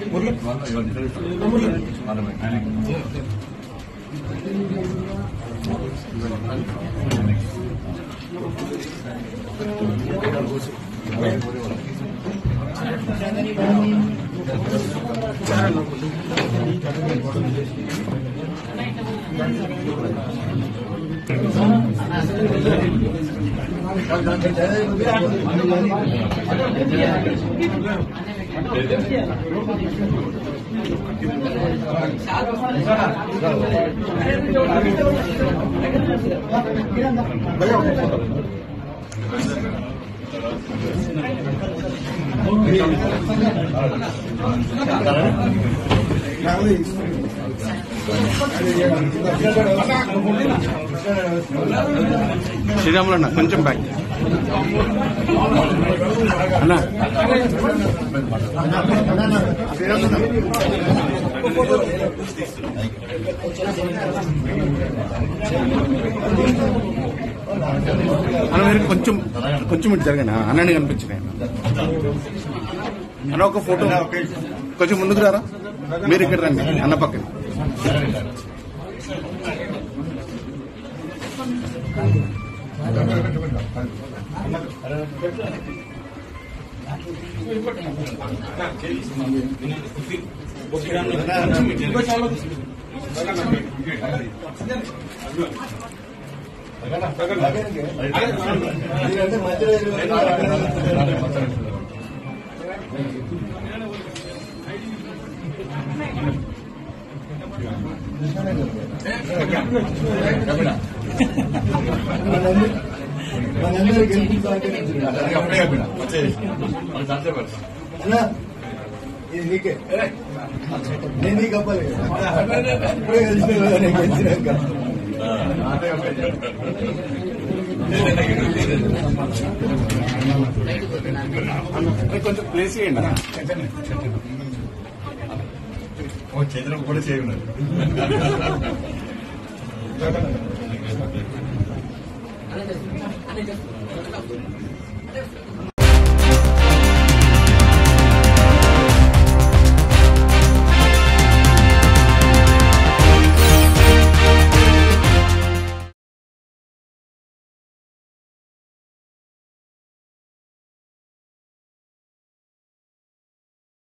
శ్రీరాములు అన్న కొంచెం బ్యాక్ అన్న అన్న మీరు కొంచెం కొంచెం ఇటు జరగండి అన్నని కనిపించినాయి అన్న ఒక ఫోటో కొంచెం ముందుకు రారా మీరు ఇక్కడ రండి అన్న పక్కన మనందరూ గెలిపించాలంటే అన్నా, ఇది నీకే నేను నీకు అవ్వాలి ఇప్పుడే కలిసిన నేను గెలిచినాక కొంచెం ప్లేస్ చేయండి చేతులకు కూడా చేయన్నారు